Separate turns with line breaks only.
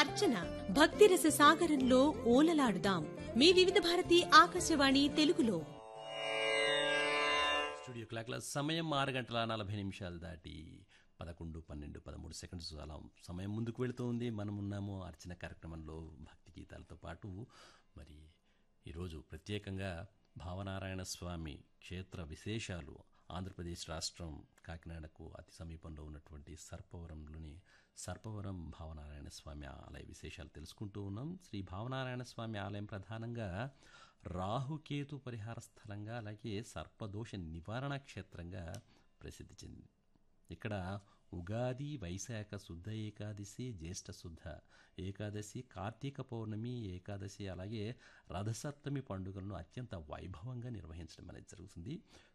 అర్చన భక్తిరస సాగరంలో ఓలలాడుదాం మీ వివిధ భారతి ఆకాశవాణి తెలుగులో
స్టూడియో క్లాక్ల సమయం ఆరు గంటల నలభై నిమిషాలు దాటి పదకొండు పన్నెండు పదమూడు సెకండ్స్ అలా సమయం ముందుకు వెళుతోంది మనం ఉన్నాము అర్చన కార్యక్రమంలో భక్తి గీతాలతో పాటు మరి ఈరోజు ప్రత్యేకంగా భావనారాయణ స్వామి క్షేత్ర విశేషాలు ఆంధ్రప్రదేశ్ రాష్ట్రం కాకినాడకు అతి సమీపంలో ఉన్నటువంటి సర్పవరంలోని సర్పవరం భావనారాయణ స్వామి ఆలయ విశేషాలు తెలుసుకుంటూ ఉన్నాం శ్రీ భావనారాయణ స్వామి ఆలయం ప్రధానంగా రాహుకేతు పరిహార స్థలంగా అలాగే సర్పదోష నివారణ క్షేత్రంగా ప్రసిద్ధి చెందింది ఇక్కడ ఉగాది వైశాఖ శుద్ధ ఏకాదశి జ్యేష్ఠ శుద్ధ ఏకాదశి కార్తీక పౌర్ణమి ఏకాదశి అలాగే రథసప్తమి పండుగలను అత్యంత వైభవంగా నిర్వహించడం అనేది జరుగుతుంది